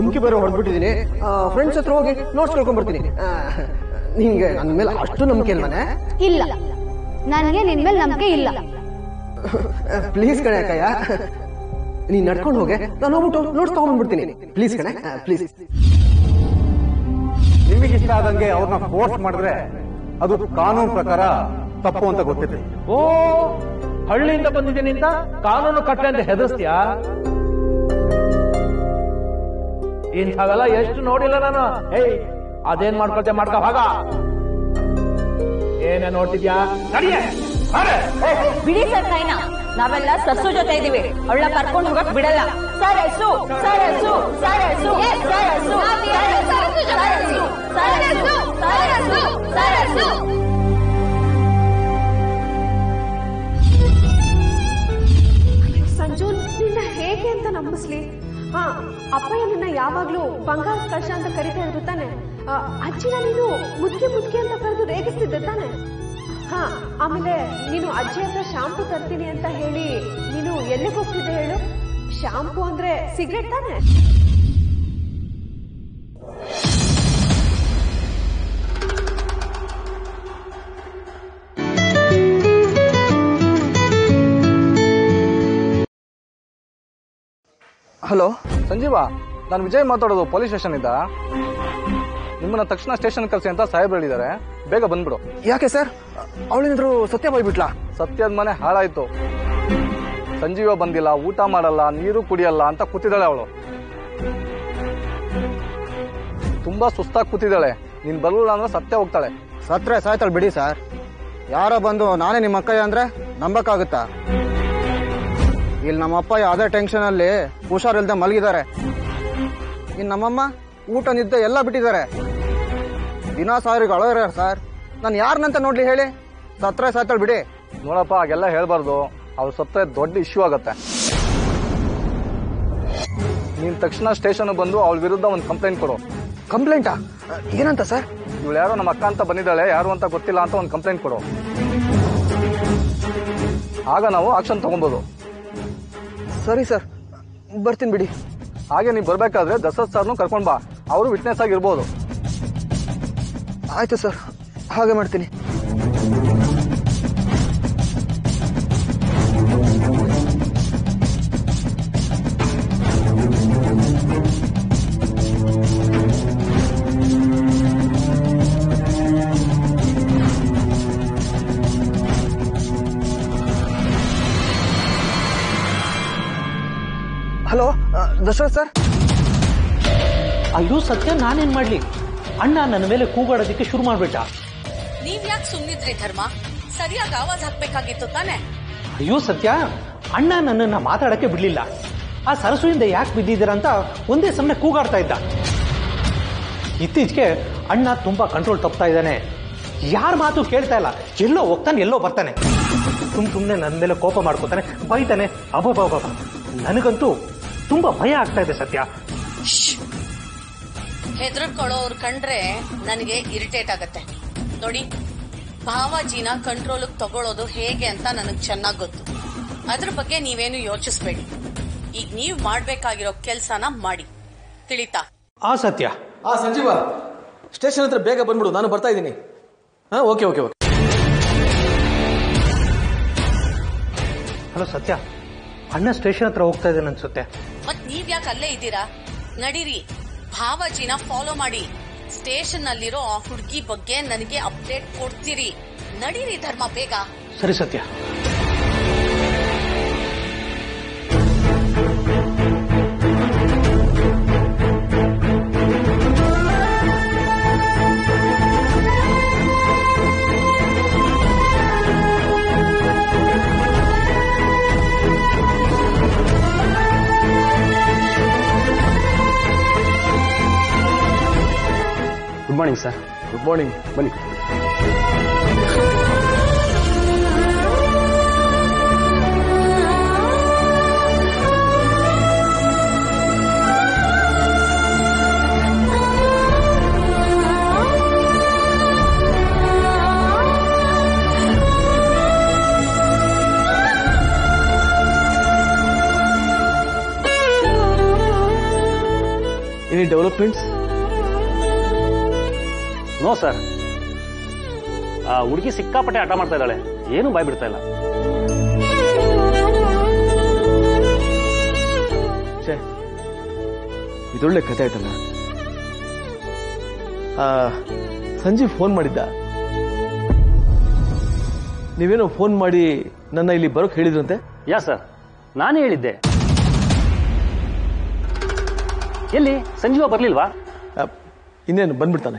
ಧಮ್ಕಿ ಬೇರೆ ಹೊಡೆದ್ಬಿಟ್ಟಿದ್ದೀನಿ ಫ್ರೆಂಡ್ಸ್ ಹತ್ರ ಹೋಗಿ ನೋಟ್ಸ್ ಕೇಳ್ಕೊಂಡ್ ಬರ್ತೀನಿ ಆ, ನಿನ್ಗೆ ನನ್ನ ಮೇಲೆ ಅಷ್ಟು ನಂಬಿಕೆ ಇಲ್ವಾನೆ ಇಲ್ಲ ನನಗೆ ನಿನ್ ಮೇಲೆ ನಂಬಿಕೆ ಇಲ್ಲ ಪ್ಲೀಸ್ ಕಣೆ ಅಕ್ಕಯ್ಯ ನೀನ್ ನಡ್ಕೊಂಡು ಹೋಗೆ ನಾನು ಹೋಗ್ಬಿಟ್ಟು ನೋಟ್ಸ್ ತಗೊಂಡ್ಬಿಡ್ತೀನಿ ಪ್ಲೀಸ್ ಕಣೆ ಪ್ಲೀಸ್ ನಿಮಗೆ ಇಷ್ಟ ಆದಂಗೆ ಅವ್ರನ್ನ ಫೋರ್ಸ್ ಮಾಡಿದ್ರೆ ಅದು ಕಾನೂನು ಪ್ರಕಾರ ತಪ್ಪು ಅಂತ ಗೊತ್ತಿದೆ ಓ ಹಳ್ಳಿಯಿಂದ ಬಂದಿದ್ದೀನಿ ಅಂತ ಕಾನೂನು ಕಟ್ಟೆ ಅಂತ ಹೆದರ್ಸ್ತೀಯಾ ಇಂಥವೆಲ್ಲ ಎಷ್ಟು ನೋಡಿಲ್ಲ ನಾನು ಏಯ್ ಅದೇನ್ ಮಾಡ್ಕೊಳ್ತೆ ಮಾಡ್ಕೊ ಹಾಗ ಏನೇ ನೋಡ್ತಿದ್ಯಾ ನಡಿಯೇ ಬಾರೆ. ಬಿಡಿ ಸರ್ ಕೈನ ನಾವೆಲ್ಲ ಸಸ್ಸು ಜೊತೆ ಇದೀವಿ ಅವಳ ಕರ್ಕೊಂಡು ಹೋಗಕ್ ಬಿಡಲ್ಲ ಸರ್ ಹಸು ಸರ್ ಹಸು ಸರ್ ಹಸು ಸರ್ ಹಸು ಸರ್ ಹಸು ಸರ್ ಹಸು ಸರ್ ಹಸು ಸರ್ ಹಸು ಸಂಜು ನಿನ್ನ ಹೇಗೆ ಅಂತ ನಂಬಿಸ್ಲಿ ಹಾ ಅಪ್ಪಯ್ಯ ನಿನ್ನ ಯಾವಾಗ್ಲೂ ಬಂಗಾರ ಕಳಶ ಅಂತ ಕರಿತಾ ಇದ್ರು ತಾನೆ ಆ, ಅಜ್ಜಿನ ನೀನು ಮುದ್ಕೆ ಮುದ್ಕೆ ಅಂತ ಕರೆದು ರೇಗಿಸ್ತಿದ್ದೆ ತಾನೆ ಹಾ ಆಮೇಲೆ ನೀನು ಅಜ್ಜಿ ಹತ್ರ ಶಾಂಪು ತರ್ತೀನಿ ಅಂತ ಹೇಳಿ ನೀನು ಎಲ್ಲಿಗೆ ಹೋಗ್ತಿದ್ದೆ ಹೇಳು ಶಾಂಪು ಅಂದ್ರೆ ಸಿಗರೆಟ್ ತಾನೆ ಹಲೋ ಸಂಜೀವ ನಾನು ವಿಜಯ್ ಮಾತಾಡೋದು ಪೊಲೀಸ್ ಸ್ಟೇಷನ್ ಇದ್ದ ನಿಮ್ಮನ್ನ ತಕ್ಷಣ ಸ್ಟೇಷನ್ ಕರ್ಸಿ ಅಂತ ಸಾಹೇಬ್ರು ಹೇಳಿದ್ದಾರೆ ಬೇಗ ಬಂದ್ಬಿಡು ಯಾಕೆ ಸರ್ ಅವಳೇನಾದ್ರು ಸತ್ಯ ಹೋಗ್ಬಿಟ್ಲಾ ಸತ್ಯದ ಮನೆ ಹಾಳಾಯ್ತು ಸಂಜೀವ ಬಂದಿಲ್ಲ ಊಟ ಮಾಡಲ್ಲ ನೀರು ಕುಡಿಯಲ್ಲ ಅಂತ ಕೂತಿದ್ದಾಳೆ ಅವಳು ತುಂಬಾ ಸುಸ್ತಾಗಿ ಕೂತಿದ್ದಾಳೆ ನೀನ್ ಬರಲಿಲ್ಲ ಅಂದ್ರೆ ಸತ್ಯ ಹೋಗ್ತಾಳೆ ಸತ್ರೆ ಸಾಯ್ತಾಳೆ ಬಿಡಿ ಸರ್ ಯಾರೋ ಬಂದು ನಾನೇ ನಿಮ್ಮ ಅಕ್ಕಯ್ಯ ಅಂದ್ರೆ ನಂಬಕ್ಕಾಗುತ್ತಾ ಇಲ್ಲಿ ನಮ್ಮ ಅಪ್ಪ ಅದೇ ಟೆನ್ಷನ್ ಅಲ್ಲಿ ಹುಷಾರಿಲ್ದೆ ಮಲಗಿದ್ದಾರೆ ಇನ್ ನಮ್ಮಮ್ಮ ಊಟ ನಿದ್ದೆ ಎಲ್ಲ ಬಿಟ್ಟಿದ್ದಾರೆ ದಿನ ಸಾವಿರಿಗೆ ಅಳೋರ ಸರ್ ನಾನು ಯಾರನ್ನಂತ ನೋಡ್ಲಿ ಹೇಳಿ ಸತ್ರೆ ಸಾಯ್ತಾಳೆ ಬಿಡಿ ನೋಡಪ್ಪ ಹಾಗೆಲ್ಲ ಹೇಳ್ಬಾರ್ದು ಅವ್ರು ಸತ್ತರೆ ದೊಡ್ಡ ಇಶ್ಯೂ ಆಗತ್ತೆ ನೀನ್ ತಕ್ಷಣ ಸ್ಟೇಷನ್ ಬಂದು ಅವಳ ವಿರುದ್ಧ ಒಂದು ಕಂಪ್ಲೇಂಟ್ ಕೊಡು ಕಂಪ್ಲೇಂಟಾ ಏನಂತ ಸರ್ ಇವಳು ಯಾರೋ ನಮ್ಮ ಅಕ್ಕ ಅಂತ ಬಂದಿದ್ದಾಳೆ ಯಾರು ಅಂತ ಗೊತ್ತಿಲ್ಲ ಅಂತ ಒಂದು ಕಂಪ್ಲೇಂಟ್ ಕೊಡು ಆಗ ನಾವು ಆಕ್ಷನ್ ತಗೊಬೋದು ಸರಿ ಸರ್ ಬರ್ತೀನಿ ಬಿಡಿ ಹಾಗೆ ನೀವು ಬರ್ಬೇಕಾದ್ರೆ ದಶರಥ್ ಸರ್ನು ಕರ್ಕೊಂಡ್ ಬಾ ಅವರು ವಿಟ್ನೆಸ್ ಆಗಿರ್ಬೋದು ಆಯ್ತು ಸರ್ ಹಾಗೆ ಮಾಡ್ತೀನಿ ಹಲೋ ದಶರಥ್ ಸರ್ ಅಯ್ಯೋ ಸತ್ಯ ನಾನೇನ್ ಮಾಡ್ಲಿ ಅಣ್ಣ ನನ್ನ ಮೇಲೆ ಕೂಗಾಡೋದಕ್ಕೆ ಶುರು ಮಾಡ್ಬಿಟ್ಟ ನೀವ್ ಯಾಕೆ ಸುಮ್ನಿದ್ರಿ ಧರ್ಮ ಸರಿಯಾಗಿ ಆವಾಜ್ ಹಾಕ್ಬೇಕಾಗಿತ್ತು ತಾನೆ ಅಯ್ಯೋ ಸತ್ಯ ಅಣ್ಣ ನನ್ನನ್ನ ಮಾತಾಡಕ್ಕೆ ಬಿಡ್ಲಿಲ್ಲ ಆ ಸರಸುವಿಂದ ಯಾಕೆ ಬಿದ್ದಿದ್ದೀರ ಅಂತ ಒಂದೇ ಸಮಯ ಕೂಗಾಡ್ತಾ ಇದ್ದ ಇತ್ತೀಚೆಗೆ ಅಣ್ಣ ತುಂಬಾ ಕಂಟ್ರೋಲ್ ತಪ್ತಾ ಇದ್ದಾನೆ ಯಾರ ಮಾತು ಕೇಳ್ತಾ ಇಲ್ಲ ಎಲ್ಲೋ ಹೋಗ್ತಾನೆ ಎಲ್ಲೋ ಬರ್ತಾನೆ ಸುಮ್ ಸುಮ್ನೆ ನನ್ನ ಮೇಲೆ ಕೋಪ ಮಾಡ್ಕೋತಾನೆ ಬೈತಾನೆ ಅಬ್ಬಬ್ಬ ನನಗಂತೂ ತುಂಬಾ ಭಯ ಆಗ್ತಾ ಇದೆ ಸತ್ಯ ಹೆದರ್ಕೊಳ್ಳೋರ್ ಕಂಡ್ರೆ ನನಗೆ ಇರಿಟೇಟ್ ಆಗತ್ತೆ ನೋಡಿ ಭಾವಾಜಿನ ಕಂಟ್ರೋಲ್ ತಗೊಳ್ಳೋದು ಹೇಗೆ ಅಂತ ನನಗ್ ಚೆನ್ನಾಗ್ ಗೊತ್ತು ಅದ್ರ ಬಗ್ಗೆ ನೀವೇನು ಯೋಚಿಸ್ಬೇಡಿ ಈಗ ನೀವ್ ಮಾಡ್ಬೇಕಾಗಿರೋ ಕೆಲ್ಸನ ಮಾಡಿ ತಿಳಿತಾ ಆ ಸತ್ಯ ಆ ಸಂಜೀವ ಸ್ಟೇಷನ್ ಹತ್ರ ಬೇಗ ಬಂದ್ಬಿಡು ನಾನು ಬರ್ತಾ ಇದ್ದೀನಿ ಹಾ ಓಕೆ ಓಕೆ ಓಕೆ ಹಲೋ ಸತ್ಯ ಅಣ್ಣ ಸ್ಟೇಷನ್ ಹತ್ರ ಹೋಗ್ತಾ ಇದ್ದಾನೆ ಅನ್ಸುತ್ತೆ ಮತ್ ನೀವ್ ಯಾಕೆ ಅಲ್ಲೇ ಇದ್ದೀರಾ ನಡೀರಿ ಭಾವಾಜಿನ ಫಾಲೋ ಮಾಡಿ ಸ್ಟೇಷನ್ ನಲ್ಲಿರೋ ಆ ಹುಡುಗಿ ಬಗ್ಗೆ ನನಗೆ ಅಪ್ಡೇಟ್ ಕೊಡ್ತೀರಿ ನಡೀರಿ ಧರ್ಮ ಬೇಗ ಸರಿ ಸತ್ಯ good morning sir good morning ಬನ್ನಿ ಪ್ರಿನ್ಸ್ ನೋ ಸರ್ ಆ ಹುಡುಗಿ ಸಿಕ್ಕಾಪಟ್ಟೆ ಆಟ ಮಾಡ್ತಾ ಇದ್ದಾಳೆ ಏನು ಬಾಯ್ ಬಿಡ್ತಾ ಇಲ್ಲ ಛೇ ಇದೊಳ್ಳೆ ಕತೆ ಆಯ್ತಲ್ಲ ಆ, ಸಂಜೀವ್ ಫೋನ್ ಮಾಡಿದ್ದ ನೀವೇನೋ ಫೋನ್ ಮಾಡಿ ನನ್ನ ಇಲ್ಲಿ ಬರೋಕ್ ಹೇಳಿದ್ರಂತೆ ಯಾ ಸರ್ ನಾನೇ ಹೇಳಿದ್ದೆ ಎಲ್ಲಿ ಸಂಜೀವ ಬರ್ಲಿಲ್ವಾ ಆ, ಇನ್ನೇನು ಬಂದ್ಬಿಡ್ತಾನೆ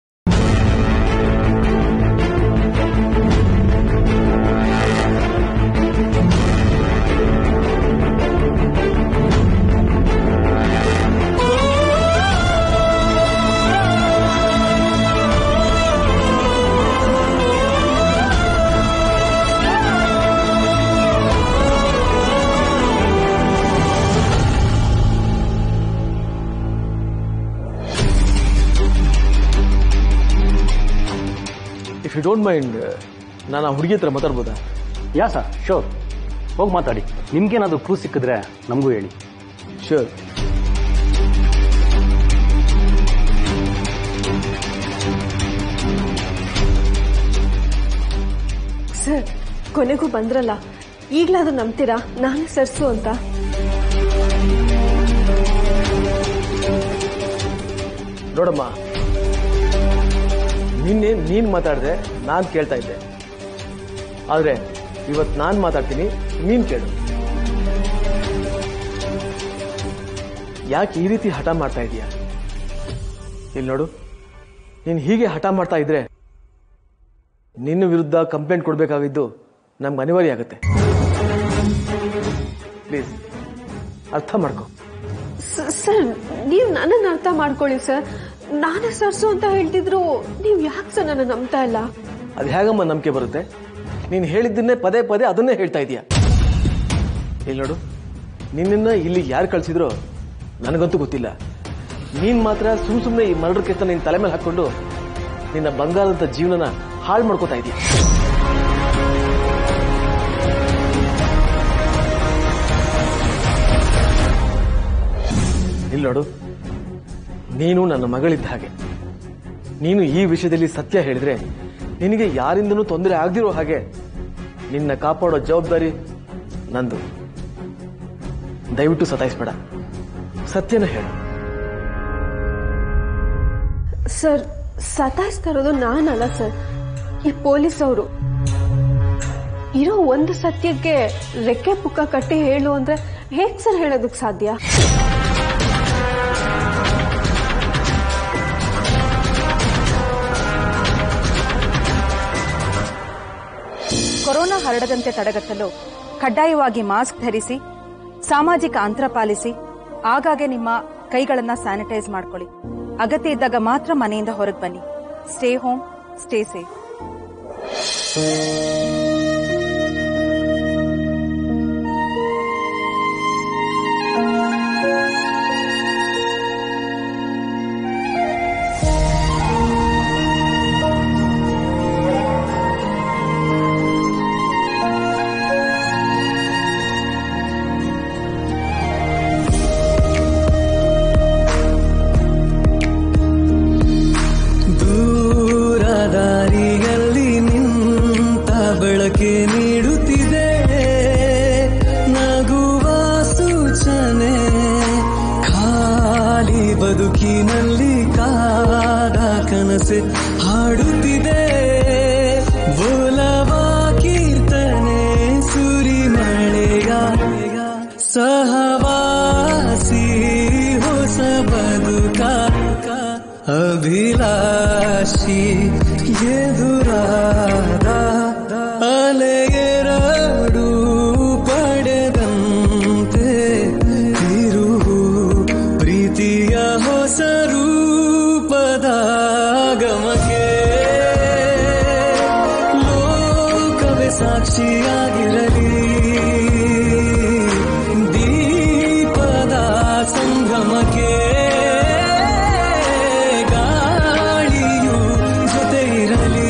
ಇಫ್ ಯು ಡೋಂಟ್ ಮೈಂಡ್ ನಾನು ಆ ಹುಡುಗಿ ಹತ್ರ ಮಾತಾಡ್ಬೋದಾ ಯಾ ಸರ್ ಶೋರ್ ಹೋಗಿ ಮಾತಾಡಿ ನಿಮ್ಗೇನಾದ್ರು ಕ್ರೂ ಸಿಕ್ಕಿದ್ರೆ ನಮಗೂ ಹೇಳಿ ಶೋರ್ ಸರ್ ಕೊನೆಗೂ ಬಂದ್ರಲ್ಲ ಈಗ್ಲಾದ್ರೂ ನಂಬ್ತೀರಾ ನಾನೇ ಸರ್ಸು ಅಂತ ನೋಡಮ್ಮ ನಿನ್ನೆ ನೀನ್ ಮಾತಾಡಿದೆ ನಾನ್ ಕೇಳ್ತಾ ಇದ್ದೆ ಆದ್ರೆ ಇವತ್ ನಾನ್ ಮಾತಾಡ್ತೀನಿ ನೀನ್ ಕೇಳು ಯಾಕೆ ಈ ರೀತಿ ಹಠ ಮಾಡ್ತಾ ಇದೀಯ ಇಲ್ಲಿ ನೋಡು ನೀನ್ ಹೀಗೆ ಹಠ ಮಾಡ್ತಾ ಇದ್ರೆ ನಿನ್ನ ವಿರುದ್ಧ ಕಂಪ್ಲೇಂಟ್ ಕೊಡ್ಬೇಕಾಗಿದ್ದು ನಮ್ಗೆ ಅನಿವಾರ್ಯ ಆಗುತ್ತೆ ಪ್ಲೀಸ್ ಅರ್ಥ ಮಾಡ್ಕೊ ಸ- ಸರ್ ನೀವು ನನ್ನನ್ನು ಅರ್ಥ ಮಾಡ್ಕೊಳ್ಳಿ ಸರ್ ನಾನೇ ಸರ್ಸು ಅಂತ ಹೇಳ್ತಿದ್ರು ನೀವು ಯಾಕೆ ಸರ್ ನನ್ನ ನಂಬ್ತಾ ಇಲ್ಲ ಅದು ಹೇಗಮ್ಮ ನಂಬಿಕೆ ಬರುತ್ತೆ ನೀನು ಹೇಳಿದ್ದನ್ನೇ ಪದೇ ಪದೇ ಅದನ್ನೇ ಹೇಳ್ತಾ ಇದೀಯ ಇಲ್ಲಿ ನೋಡು ನಿನ್ನನ್ನ ಇಲ್ಲಿ ಯಾರು ಕಳ್ಸಿದ್ರೋ ನನಗಂತೂ ಗೊತ್ತಿಲ್ಲ ನೀನ್ ಮಾತ್ರ ಸುಮ್ ಸುಮ್ಮನೆ ಈ ಮರ್ಡರ್ ಕೇಸ್ನ ನಿನ್ನ ತಲೆ ಮೇಲೆ ಹಾಕೊಂಡು ನಿನ್ನ ಬಂಗಾರದ ಜೀವನನ ಹಾಳು ಮಾಡ್ಕೋತಾ ಇದೀಯ ಇಲ್ಲಿ ನೋಡು ನೀನು ನನ್ನ ಮಗಳಿದ್ದ ಹಾಗೆ ನೀನು ಈ ವಿಷಯದಲ್ಲಿ ಸತ್ಯ ಹೇಳಿದ್ರೆ ನಿನಗೆ ಯಾರಿಂದನೂ ತೊಂದರೆ ಆಗದಿರೋ ಹಾಗೆ ನಿನ್ನ ಕಾಪಾಡೋ ಜವಾಬ್ದಾರಿ ನಂದು ದಯವಿಟ್ಟು ಸತಾಯಿಸ್ಬೇಡ ಸತ್ಯನ ಹೇಳು ಸರ್ ಸತಾಯಿಸ್ತಾ ಇರೋದು ನಾನಲ್ಲ ಸರ್ ಈ ಪೊಲೀಸ್ ಅವರು ಇರೋ ಒಂದು ಸತ್ಯಕ್ಕೆ ರೆಕ್ಕೆ ಪುಕ್ಕ ಕಟ್ಟಿ ಹೇಳು ಅಂದ್ರೆ ಹೇಗ್ ಸರ್ ಹೇಳೋದಕ್ ಸಾಧ್ಯ ಕೊರೋನಾ ಹರಡದಂತೆ ತಡೆಗಟ್ಟಲು ಕಡ್ಡಾಯವಾಗಿ ಮಾಸ್ಕ್ ಧರಿಸಿ ಸಾಮಾಜಿಕ ಅಂತರ ಪಾಲಿಸಿ ಆಗಾಗ್ಗೆ ನಿಮ್ಮ ಕೈಗಳನ್ನ ಸ್ಯಾನಿಟೈಸ್ ಮಾಡ್ಕೊಳ್ಳಿ ಅಗತ್ಯ ಇದ್ದಾಗ ಮಾತ್ರ ಮನೆಯಿಂದ ಹೊರಗೆ ಬನ್ನಿ ಸ್ಟೇ ಹೋಮ್ ಸ್ಟೇ ಸೇಫ್ ದೂರದಾರಿಯಲ್ಲಿ ನಿಂತ ಬೆಳಕೆ ನೀಡುತ್ತಿದೆ ನಗುವ ಸೂಚನೆ ಖಾಲಿ ಬದುಕಿನಲ್ಲಿ ಕಾದ ಕನಸೆ ಹಾಡುತ್ತಿದೆ ಬೋಲವ ಕೀರ್ತನೆ ಸುರಿ ಮಳೆಯ ಸಹವಾಸಿ ಹೊಸ ಬದುಕ ಅಭಿಲಾಷಿ ಎದುರಾದ ಅಲೆಯೆರಡು ಪಡೆದಂತೆ ತಿರುವು ಪ್ರೀತಿಯ ಹೊಸ ರೂಪದ ಗಮಕ್ಕೆ ಲೋಕವೇ ಸಾಕ್ಷಿಯಾಗಿರಲಿ ದೀಪದ ಸಂಗಮಕ್ಕೆ ಗಾಳಿಯು ಜೊತೆ ಇರಲಿ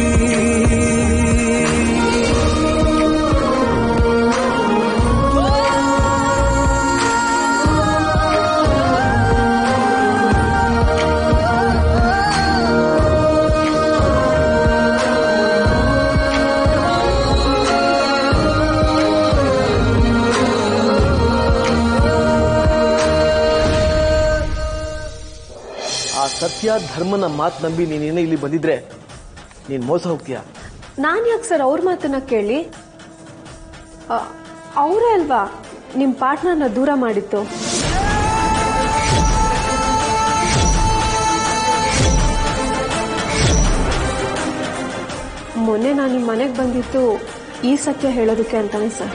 ಸತ್ಯ ಧರ್ಮನ ಮಾತು ನಂಬಿ ನೀನೇನೇ ಇಲ್ಲಿ ಬಂದಿದ್ರೆ ನೀನ್ ಮೋಸ ಹೋಗ್ತೀಯ ನಾನ್ ಯಾಕೆ ಸರ್ ಅವ್ರ ಮಾತನ್ನ ಕೇಳಿ ಆ, ಅವರೇ ಅಲ್ವಾ ನಿಮ್ ಪಾರ್ಟ್ನರ್ನ ದೂರ ಮಾಡಿತ್ತು ಮೊನ್ನೆ ನಾನು ನಿಮ್ಮ ಮನೆಗೆ ಬಂದಿತ್ತು ಈ ಸತ್ಯ ಹೇಳೋದಕ್ಕೆ ಅಂತಾನೆ ಸರ್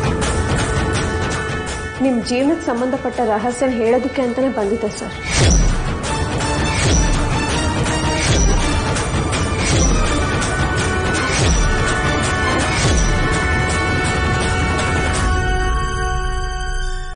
ನಿಮ್ ಜೀವನಕ್ಕೆ ಸಂಬಂಧಪಟ್ಟ ರಹಸ್ಯ ಹೇಳೋದಕ್ಕೆ ಅಂತಾನೆ ಬಂದಿದ್ದೆ ಸರ್